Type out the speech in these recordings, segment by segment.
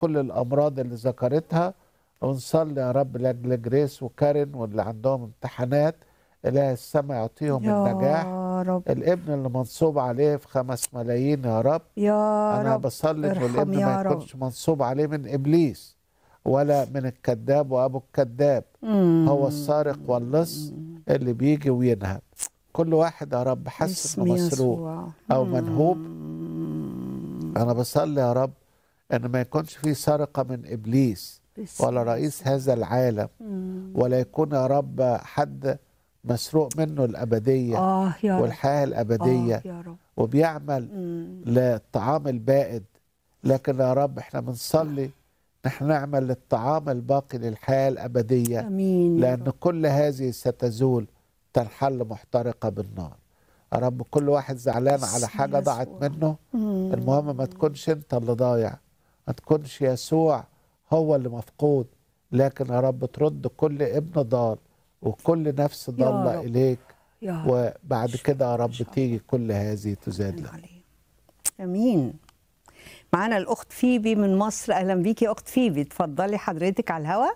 كل الامراض اللي ذكرتها ونصلي يا رب لاجل جريس وكارين واللي عندهم امتحانات اله السماء يعطيهم النجاح يا رب الابن اللي منصوب عليه في خمس ملايين يا رب يا انا رب بصلي انه ارحم الابن يا ما رب. يكونش منصوب عليه من ابليس ولا من الكذاب وابو الكذاب مم. هو السارق واللص اللي بيجي وينهب كل واحد يا رب حس باسم انه مسروق يسوع. او منهوب مم. انا بصلي يا رب ان ما يكونش في سرقه من ابليس باسم ولا رئيس هذا العالم مم. ولا يكون يا رب حد مسروق منه الابديه اه يا رب والحياه الابديه آه يا رب وبيعمل مم. للطعام البائد لكن يا رب احنا بنصلي نحن نعمل للطعام الباقي للحياه الابديه امين يا لان رب. كل هذه ستزول تنحل محترقه بالنار يا رب كل واحد زعلان على باسم حاجه ضاعت يسوع. منه مم. المهم ما تكونش انت اللي ضايع ما تكونش يسوع هو اللي مفقود لكن يا رب ترد كل ابن ضال وكل نفس ضالة رب. إليك يا رب وبعد كده يا رب شاء الله. تيجي كل هذه تزاد لك عليه امين معانا الاخت فيبي من مصر اهلا بيكي يا اخت فيبي اتفضلي حضرتك على الهوا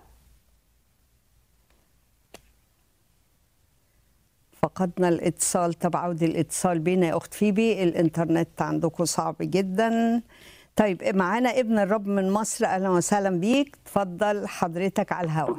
فقدنا الاتصال تبعود الاتصال بينا يا اخت فيبي الانترنت عندكم صعب جدا طيب معانا ابن الرب من مصر اهلا وسهلا بيك اتفضل حضرتك على الهوا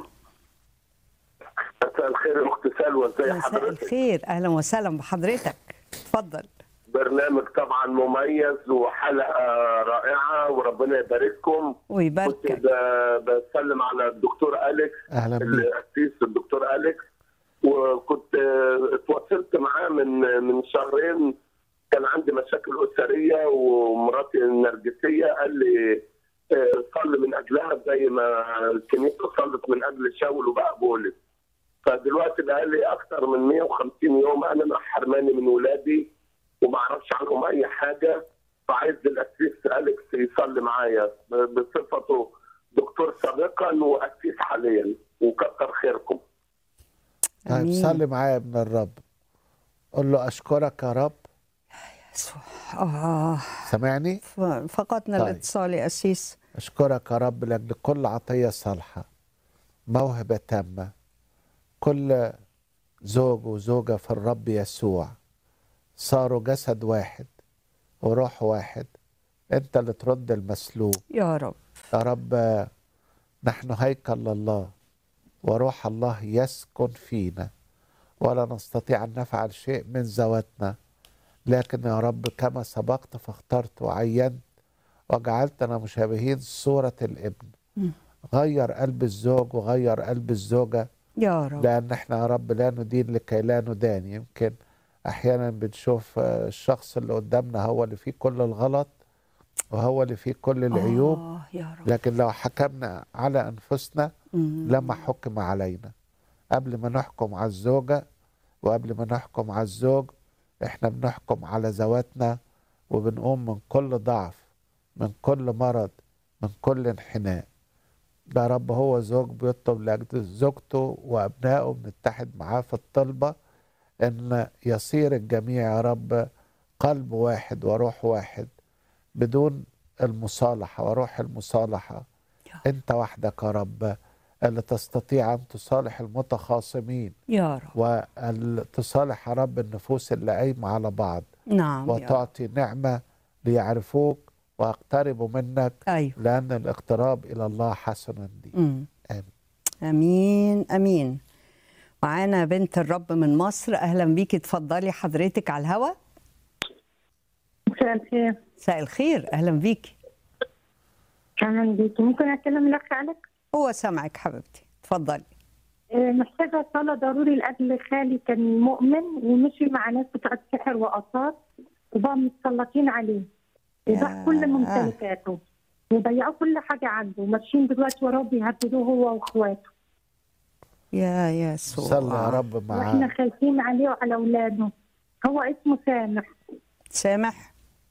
مساء الخير يا اخت سلوى ازي مساء حضرتك الخير اهلا وسهلا بحضرتك اتفضل برنامج طبعا مميز وحلقه رائعه وربنا يبارككم كنت ويباركك ب- بسلم على الدكتور اليكس أهلا بيك القسيس الدكتور اليكس وكنت آه، اتواصلت معاه من من شهرين كان عندي مشاكل اسريه ومراتي النرجسيه قال لي آه، صلي من اجلها زي ما الكنيسه صلت من اجل شاول وبقى بولس فدلوقتي بقى لي اكثر من 150 يوم انا مع حرماني من ولادي وما اعرفش عنهم اي حاجه فعايز الاسيس اليكس يصلي معايا بصفته دكتور سابقا واسيس حاليا وكتر خيركم طيب آمين. صلي معايا يا ابن الرب قول له أشكرك يا رب يسوع آه سامعني ف- فقدنا طيب. الاتصال يا أسيس أشكرك يا رب لأجل كل عطية صالحة موهبة تامة كل زوج وزوجة في الرب يسوع صاروا جسد واحد وروح واحد أنت اللي ترد المسلوب يا رب يا رب نحن هيكل لله وروح الله يسكن فينا ولا نستطيع أن نفعل شيء من ذواتنا لكن يا رب كما سبقت فاخترت وعينت وجعلتنا مشابهين صورة الابن مم. غير قلب الزوج وغير قلب الزوجة يا رب لأن احنا يا رب لا ندين لكي لا ندان يمكن أحيانا بنشوف آه، الشخص اللي قدامنا هو اللي فيه كل الغلط وهو اللي فيه كل العيوب آه يا رب لكن لو حكمنا على أنفسنا مم. لما حكم علينا قبل ما نحكم على الزوجة وقبل ما نحكم على الزوج احنا بنحكم على ذواتنا وبنقوم من كل ضعف من كل مرض من كل انحناء ده يا رب هو زوج بيطلب لأجل زوجته وأبنائه بنتحد معاه في الطلبة إن يصير الجميع يا رب قلب واحد وروح واحد بدون المصالحة وروح المصالحة يا أنت وحدك يا رب اللي تستطيع أن تصالح المتخاصمين يا رب وتصالح يا رب النفوس اللي قايمة على بعض نعم يا رب وتعطي نعمة ليعرفوك ويقتربوا منك أيوه لأن الاقتراب إلى الله حسنا دي مم. آمين أمين أمين معانا بنت الرب من مصر أهلا بيكي اتفضلي حضرتك على الهوا مساء الخير مساء الخير أهلا بيكي اهلا بيكي ممكن اتكلم لك عليك هو سامعك حبيبتي اتفضلي آه، محتاجة صلاة ضروري لأجل خالي كان مؤمن ومشي مع ناس بتاعت سحر وآثار وبقوا متسلطين عليه وباع يا- كل ممتلكاته وضيعوا كل حاجة عنده وماشيين دلوقتي وراه بيهددوه هو وإخواته يا يسوع صلي يا رب وإحنا معاه خايفين عليه وعلى أولاده هو اسمه سامح سامح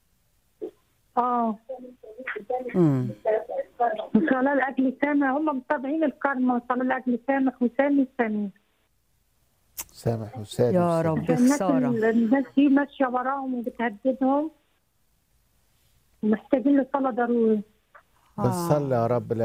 اه مم. وصلاة لأجل سامح هم متابعين الكرمة وصلاة لأجل سامح وسامي وسامي سامح وسالم يا سامح. رب الناس خسارة الناس دي ماشيه وراهم وبتهددهم محتاجين لصلاه ضروري بنصلي يا رب